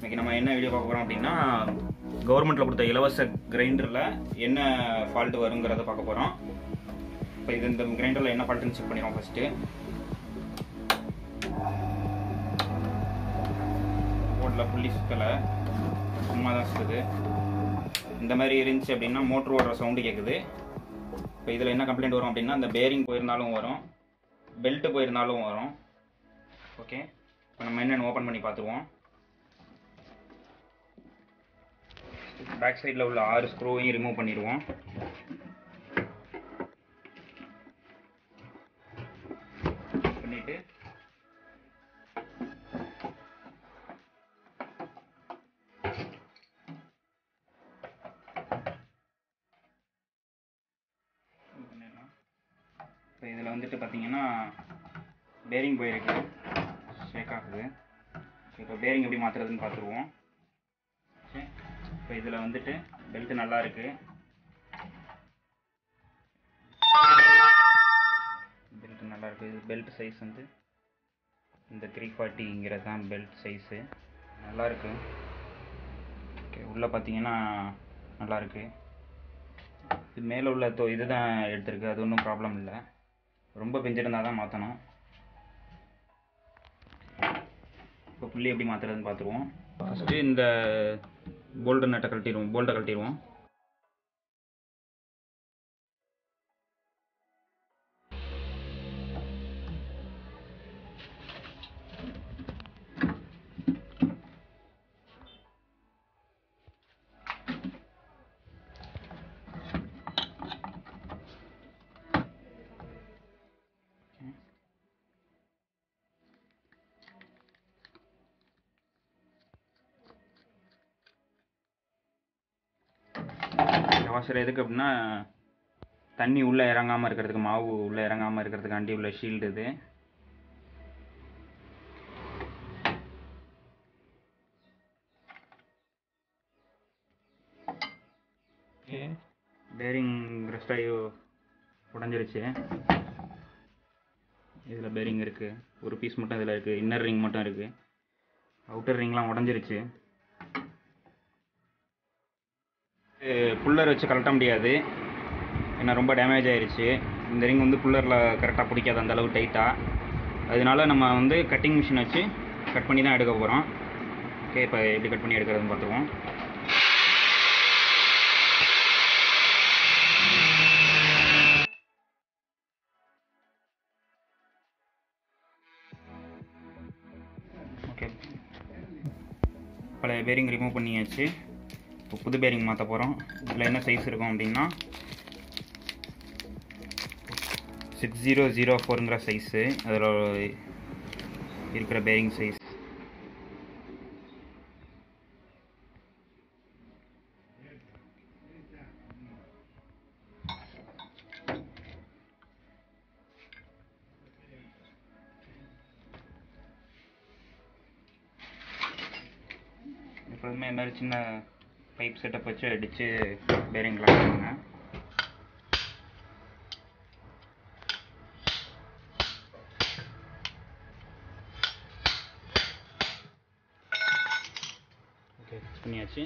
இன்னைக்கு நம்ம என்ன வீடியோ பார்க்க போகிறோம் அப்படின்னா கவர்மெண்ட்டில் கொடுத்த இலவச கிரைண்டரில் என்ன ஃபால்ட் வருங்கிறத பார்க்க போகிறோம் இப்போ இது இந்த கிரைண்டரில் என்ன ஃபால்ட்டுன்னு செக் பண்ணிடுவோம் ஃபஸ்ட்டு போர்டில் புள்ளி சுத்தலை சும்மா தான் சுற்றுது இந்த மாதிரி இருந்துச்சு அப்படின்னா மோட்ரு ஓடுற சவுண்டு கேட்குது இப்போ இதில் என்ன கம்ப்ளைண்ட் வரும் அப்படின்னா இந்த பேரிங் போயிருந்தாலும் வரும் பெல்ட்டு போயிருந்தாலும் வரும் ஓகே இப்போ நம்ம என்னென்னு ஓப்பன் பண்ணி பார்த்துருவோம் பேக் சைடில் உள்ள ஆறு ஸ்க்ரூவையும் ரிமூவ் பண்ணிடுவோம் பண்ணிட்டு இப்போ இதில் வந்துட்டு பார்த்தீங்கன்னா பேரிங் போயிருக்கு ஷேக் ஆகுது இப்போ பேரிங் எப்படி மாற்றுறதுன்னு பார்த்துருவோம் சரி இப்போ இதில் வந்துட்டு பெல்ட் நல்லா இருக்கு பெல்ட் நல்லா இருக்கு இது பெல்ட் சைஸ் வந்து இந்த த்ரீ ஃபார்ட்டிங்கிறது தான் பெல்ட் சைஸு நல்லா இருக்கு ஓகே உள்ளே பார்த்தீங்கன்னா நல்லா இருக்கு இது மேலே உள்ள தோ இதுதான் எடுத்திருக்கு அது ஒன்றும் ப்ராப்ளம் இல்லை ரொம்ப பெஞ்சிருந்தால் தான் மாற்றணும் இப்போ புள்ளி எப்படி மாற்றுறதுன்னு பார்த்துருவோம் ஃபஸ்ட்டு இந்த போல்டு நட்டை கழட்டிடுவோம் போல்ட்டை கழட்டிடுவோம் அவசரம் எதுக்கு அப்படின்னா தண்ணி உள்ளே இறங்காமல் இருக்கிறதுக்கு மாவு உள்ளே இறங்காமல் இருக்கிறதுக்காண்டி உள்ள ஷீல்டு இது பேரிங் ரெஸ்ட் ஆகி உடஞ்சிருச்சு இதில் பேரிங் இருக்குது ஒரு பீஸ் மட்டும் இதில் இருக்குது இன்னர் ரிங் மட்டும் இருக்குது அவுட்டர் ரிங்லாம் உடஞ்சிருச்சு புல்லர் வச்சு கழட்ட முடியாது ஏன்னா ரொம்ப டேமேஜ் ஆயிருச்சு இந்த ரிங் வந்து புல்லரில் கரெக்டாக பிடிக்காது அந்த அளவு டைட்டாக அதனால நம்ம வந்து கட்டிங் மிஷின் வச்சு கட் பண்ணி தான் எடுக்க போகிறோம் ஓகே இப்போ எப்படி கட் பண்ணி எடுக்கிறதுன்னு பார்த்துருவோம் ஓகே பழைய பேரிங் ரிமூவ் பண்ணியாச்சு இப்போ புது பேரிங் மாற்ற போகிறோம் இதில் என்ன சைஸ் இருக்கும் அப்படின்னா சிக்ஸ் ஜீரோ ஜீரோ ஃபோருங்கிற சைஸு அதில் இருக்கிற பேரிங் சைஸ் எப்போதுமே இந்த மாதிரி சின்ன பைப் செட்டப் வச்சு அடித்து பேரிங்லாம் பண்ணுங்க ஓகே பண்ணியாச்சு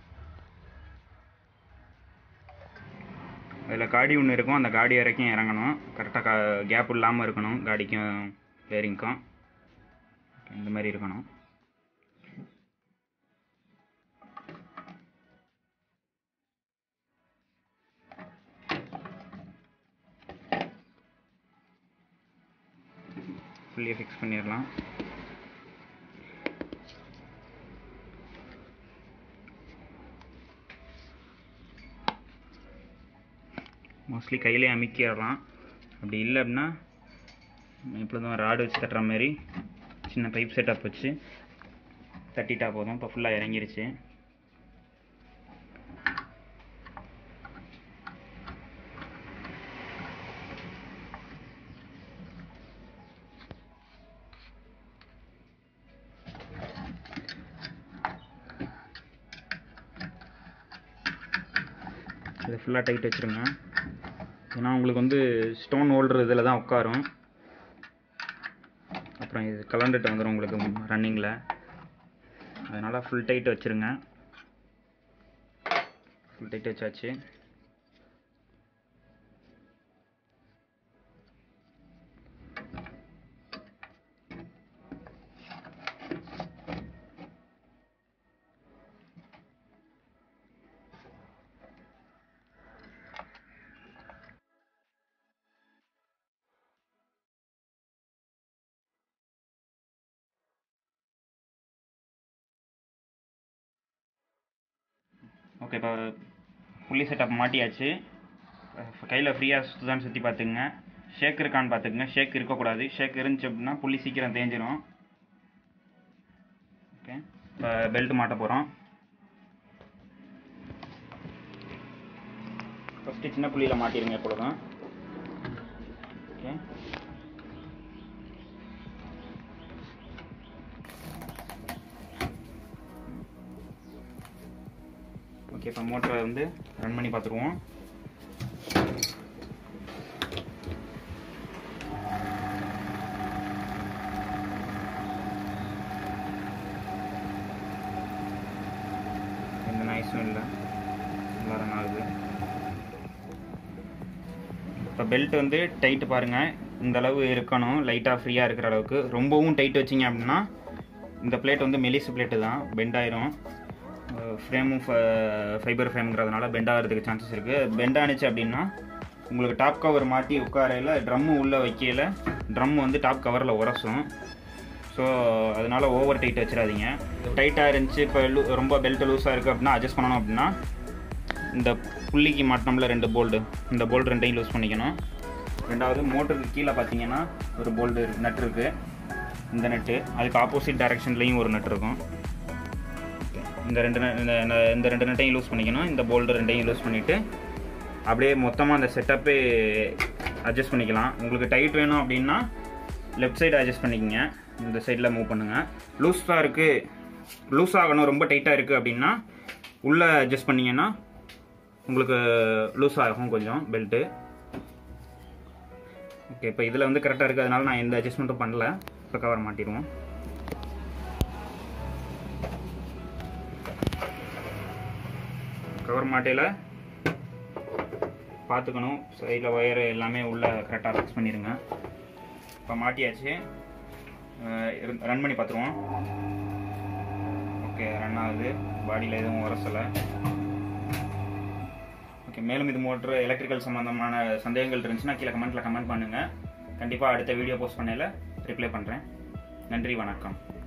அதில் காடி ஒன்று இருக்கும் அந்த காடி வரைக்கும் இறங்கணும் கரெக்டாக கா கேப் இல்லாமல் இருக்கணும் காடிக்கும் பேரிங்க்கும் இந்த மாதிரி இருக்கணும் ஃபுல்லியாக ஃபிக்ஸ் பண்ணிடலாம் மோஸ்ட்லி கையிலே அமுக்கிடலாம் அப்படி இல்லை அப்படின்னா எப்பொழுதும் ராடு வச்சு தட்டுற மாதிரி சின்ன பைப் செட்டப் வச்சு தட்டிட்டா போதும் இப்போ ஃபுல்லாக இறங்கிருச்சு இதை ஃபுல்லாக டைட் வச்சுருங்க ஏன்னா உங்களுக்கு வந்து ஸ்டோன் ஹோல்டர் இதில் தான் உட்காரும் அப்புறம் இது கலண்டுட்டு வந்துடும் உங்களுக்கு ரன்னிங்கில் அதனால் ஃபுல் டைட் வச்சுருங்க ஃபுல் டைட் வச்சாச்சு ஓகே இப்போ புள்ளி செட்டப் மாட்டியாச்சு கையில் ஃப்ரீயாக சுற்றுதான்னு சுற்றி பார்த்துக்குங்க ஷேக் இருக்கான்னு பார்த்துக்குங்க ஷேக் இருக்கக்கூடாது ஷேக் இருந்துச்சு அப்படின்னா புள்ளி சீக்கிரம் தேஞ்சிரும் ஓகே இப்போ பெல்ட் மாட்ட போகிறோம் ஃபஸ்ட்டு சின்ன புள்ளியில் மாட்டிடுங்க எப்பொழுதும் ஓகே ஓகே இப்போ மோட்டரை வந்து ரன் பண்ணி பார்த்துருவோம் எந்த நாய்ஸும் இல்லை நல்லா ரன் ஆகுது இப்போ பெல்ட் வந்து டைட்டு பாருங்கள் இந்த அளவு இருக்கணும் லைட்டாக ஃப்ரீயாக இருக்கிற அளவுக்கு ரொம்பவும் டைட் வச்சிங்க அப்படின்னா இந்த பிளேட் வந்து மெலிசு பிளேட்டு தான் பெண்ட் ஆயிரும் ஃப்ரேமும் ஃபைபர் ஃப்ரேம்ங்கிறதுனால பெண்ட் ஆகிறதுக்கு சான்சஸ் இருக்குது பெண்ட் ஆனிச்சு அப்படின்னா உங்களுக்கு டாப் கவர் மாட்டி உட்காரையில் ட்ரம்மு உள்ளே வைக்கையில் ட்ரம் வந்து டாப் கவரில் உரசும் ஸோ அதனால ஓவர் டைட் வச்சிடாதீங்க டைட்டாக இருந்துச்சு இப்போ லூ ரொம்ப பெல்ட் லூஸாக இருக்குது அப்படின்னா அட்ஜஸ்ட் பண்ணணும் அப்படின்னா இந்த புள்ளிக்கு மாட்டினோம்ல ரெண்டு போல்டு இந்த போல்டு ரெண்டையும் லூஸ் பண்ணிக்கணும் ரெண்டாவது மோட்டருக்கு கீழே பார்த்தீங்கன்னா ஒரு போல்டு நட் இருக்குது இந்த நட்டு அதுக்கு ஆப்போசிட் டைரெக்ஷன்லேயும் ஒரு நட் இருக்கும் இந்த ரெண்டு ந- இந்த இந்த- இந்த ரெண்டு நட்டையும் லூஸ் பண்ணிக்கணும் இந்த போல்டு ரெண்டையும் லூஸ் பண்ணிவிட்டு அப்படியே மொத்தமாக அந்த செட்டப்பே அட்ஜஸ்ட் பண்ணிக்கலாம் உங்களுக்கு டைட் வேணும் அப்படின்னா லெஃப்ட் சைடு அட்ஜஸ்ட் பண்ணிக்கங்க இந்த சைடில் மூவ் பண்ணுங்கள் லூஸாக இருக்குது லூஸ் ஆகணும் ரொம்ப டைட்டாக இருக்குது அப்படின்னா உள்ளே அட்ஜஸ்ட் பண்ணிங்கன்னா உங்களுக்கு லூஸ் ஆகும் கொஞ்சம் பெல்ட்டு ஓகே இப்போ இதில் வந்து கரெக்டாக இருக்குது அதனால நான் எந்த அட்ஜஸ்ட்மெண்ட்டும் பண்ணல இப்போ கவர் மாட்டிடுவோம் கவர் மாட்டையில் பார்த்துக்கணும் சைடில் ஒயர் எல்லாமே உள்ளே கரெக்டாக ஃபிக்ஸ் பண்ணிடுங்க இப்போ மாட்டியாச்சு ரன் பண்ணி பார்த்துருவோம் ஓகே ரன் ஆகுது பாடியில் எதுவும் உரசலை ஓகே மேலும் இது மோட்ரு எலக்ட்ரிக்கல் சம்மந்தமான சந்தேகங்கள் இருந்துச்சுன்னா கீழே கமெண்ட்டில் கமெண்ட் பண்ணுங்கள் கண்டிப்பாக அடுத்த வீடியோ போஸ்ட் பண்ணையில் ரிப்ளை பண்ணுறேன் நன்றி வணக்கம்